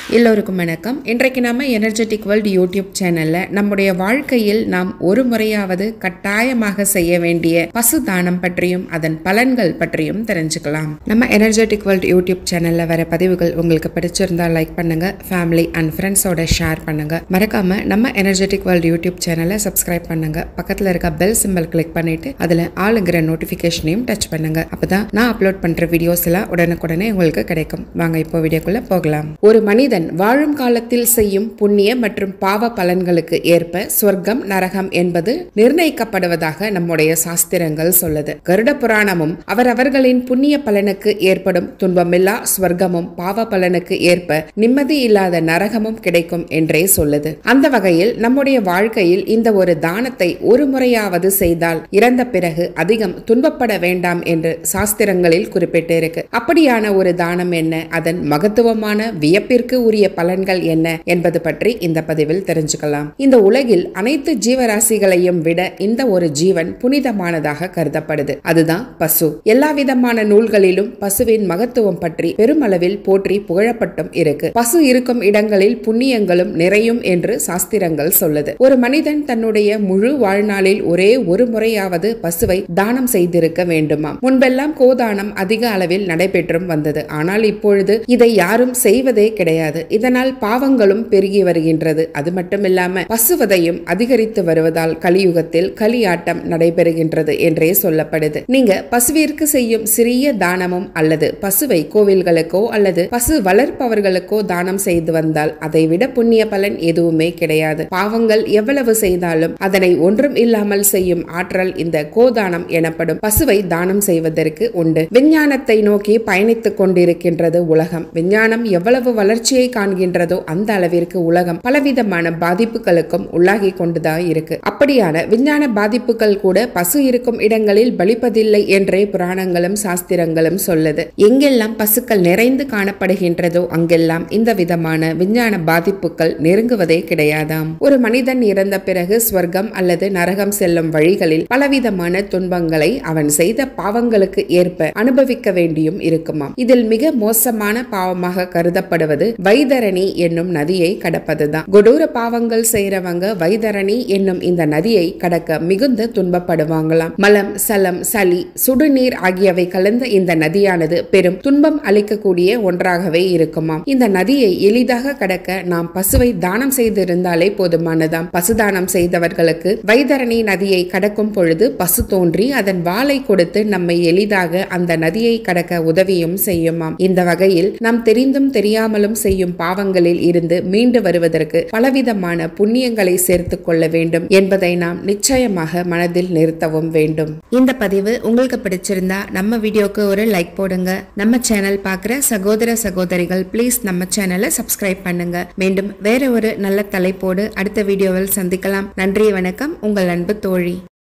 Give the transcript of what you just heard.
எல்லோருக்கும் வணக்கம் இன்றைக்கு நம்ம எனர்ஜெட்டிக் வேர்ல்டு யூடியூப் சேனல்ல நம்முடைய வாழ்க்கையில் நாம் ஒரு முறையாவது கட்டாயமாக செய்ய வேண்டிய பசு தானம் பற்றியும் அதன் பலன்கள் பற்றியும் தெரிஞ்சுக்கலாம் நம்ம எனர்ஜெட்டிக் வேர்ல்டு யூடியூப் சேனல்ல வர பதிவுகள் உங்களுக்கு பிடிச்சிருந்தா லைக் பண்ணுங்க ஃபேமிலி அண்ட் ஃப்ரெண்ட்ஸோட ஷேர் பண்ணுங்க மறக்காம நம்ம எனர்ஜெட்டிக் வேர்ல்டு யூடியூப் சேனலை சப்ஸ்கிரைப் பண்ணுங்க பக்கத்துல இருக்க பெல் சிம்பல் கிளிக் பண்ணிட்டு அதுல ஆளுங்கிற நோட்டிபிகேஷனையும் டச் பண்ணுங்க அப்பதான் நான் அப்லோட் பண்ற வீடியோஸ் எல்லாம் உடனுக்குடனே உங்களுக்கு கிடைக்கும் வாங்க இப்போ வீடியோக்குள்ள போகலாம் ஒரு மனிதன் வாழும் காலத்தில் செய்யும் புண்ணிய மற்றும் பாவ பலன்களுக்கு ஏற்ப சொர்க்கம் நரகம் என்பது நிர்ணயிக்கப்படுவதாக நம்முடைய சாஸ்திரங்கள் சொல்லுது கருட புராணமும் அவரவர்களின் புண்ணிய பலனுக்கு ஏற்படும் துன்பமில்லா ஸ்வர்க்கமும் பாவ பலனுக்கு ஏற்ப நிம்மதி இல்லாத நரகமும் கிடைக்கும் என்றே சொல்லுது அந்த வகையில் நம்முடைய வாழ்க்கையில் இந்த ஒரு தானத்தை ஒரு முறையாவது செய்தால் இறந்த பிறகு அதிகம் துன்பப்பட வேண்டாம் என்று சாஸ்திரங்களில் குறிப்பிட்டிருக்கு அப்படியான ஒரு தானம் என்ன அதன் மகத்துவமான வியப்பிற்கு உரிய பலன்கள் என்ன என்பது பற்றி இந்த பதிவில் தெரிஞ்சுக்கலாம் இந்த உலகில் அனைத்து ஜீவராசிகளையும் விட இந்த ஒரு ஜீவன் புனிதமானதாக கருதப்படுது அதுதான் பசு எல்லா விதமான நூல்களிலும் பசுவின் மகத்துவம் பற்றி பெருமளவில் போற்றி புகழப்பட்டும் இருக்கு பசு இருக்கும் இடங்களில் புண்ணியங்களும் நிறையும் என்று சாஸ்திரங்கள் சொல்லுது ஒரு மனிதன் தன்னுடைய முழு வாழ்நாளில் ஒரே ஒரு முறையாவது பசுவை தானம் செய்திருக்க வேண்டுமாம் முன்பெல்லாம் கோதானம் அதிக அளவில் நடைபெற்றும் வந்தது ஆனால் இப்பொழுது இதை யாரும் செய்வதே கிடையாது இதனால் பாவங்களும் பெருகி வருகின்றது அது மட்டுமில்லாம பசுவதையும் அதிகரித்து வருவதால் கலியுகத்தில் கலியாட்டம் நடைபெறுகின்றது என்றே சொல்லப்படுது நீங்க பசுவிற்கு செய்யும் சிறிய தானமும் அல்லது பசுவை கோவில்களுக்கோ அல்லது பசு வளர்ப்பவர்களுக்கோ தானம் செய்து வந்தால் அதை விட புண்ணிய பலன் எதுவுமே கிடையாது பாவங்கள் எவ்வளவு செய்தாலும் அதனை ஒன்றும் இல்லாமல் செய்யும் ஆற்றல் இந்த கோதானம் எனப்படும் பசுவை தானம் செய்வதற்கு உண்டு விஞ்ஞானத்தை நோக்கி பயணித்துக் கொண்டிருக்கின்றது உலகம் விஞ்ஞானம் எவ்வளவு வளர்ச்சியை காண்கின்றதோ அந்த அளவிற்கு உலகம் பலவிதமான பாதிப்புகளுக்கும் உள்ளாகி கொண்டுதான் இருக்கு அப்படியான விஞ்ஞான பாதிப்புகள் கூட பசு இருக்கும் இடங்களில் பலிப்பதில்லை என்றே புராணங்களும் சாஸ்திரங்களும் சொல்லுது எங்கெல்லாம் பசுக்கள் நிறைந்து காணப்படுகின்றதோ அங்கெல்லாம் இந்த விதமான விஞ்ஞான பாதிப்புகள் நெருங்குவதே கிடையாதாம் ஒரு மனிதன் இறந்த பிறகு ஸ்வர்க்கம் அல்லது நரகம் செல்லும் வழிகளில் பலவிதமான துன்பங்களை அவன் செய்த பாவங்களுக்கு ஏற்ப அனுபவிக்க வேண்டியும் இருக்குமாம் இதில் மிக மோசமான பாவமாக கருதப்படுவது வைதரணி என்னும் நதியை கடப்பதுதான் கொடூர பாவங்கள் செய்யறவங்க வைதரணி என்னும் இந்த நதியை கடக்க மிகுந்த துன்பப்படுவாங்களாம் மலம் சலம் சளி சுடுநீர் ஆகியவை கலந்த இந்த நதியானது பெரும் துன்பம் அளிக்கக்கூடிய ஒன்றாகவே இருக்குமாம் இந்த நதியை எளிதாக கடக்க நாம் பசுவை தானம் செய்திருந்தாலே போதுமானதாம் பசுதானம் செய்தவர்களுக்கு வைதரணி நதியை கடக்கும் பொழுது பசு தோன்றி அதன் வாளை கொடுத்து நம்மை எளிதாக அந்த நதியை கடக்க உதவியும் செய்யுமாம் இந்த வகையில் நாம் தெரிந்தும் தெரியாமலும் செய்யும் பாவங்களில் இருந்து மீண்டு வருவதற்கு பலவிதமான புண்ணியங்களை சேர்த்துக் கொள்ள வேண்டும் என்பதை நாம் நிச்சயமாக மனதில் நிறுத்தவும் வேண்டும் இந்த பதிவு உங்களுக்கு பிடிச்சிருந்தா நம்ம வீடியோக்கு ஒரு லைக் போடுங்க நம்ம சேனல் பார்க்குற சகோதர சகோதரிகள் ப்ளீஸ் நம்ம சேனலை சப்ஸ்கிரைப் பண்ணுங்க மீண்டும் வேற ஒரு நல்ல தலைப்போடு அடுத்த வீடியோவில் சந்திக்கலாம் நன்றி வணக்கம் உங்கள் அன்பு தோழி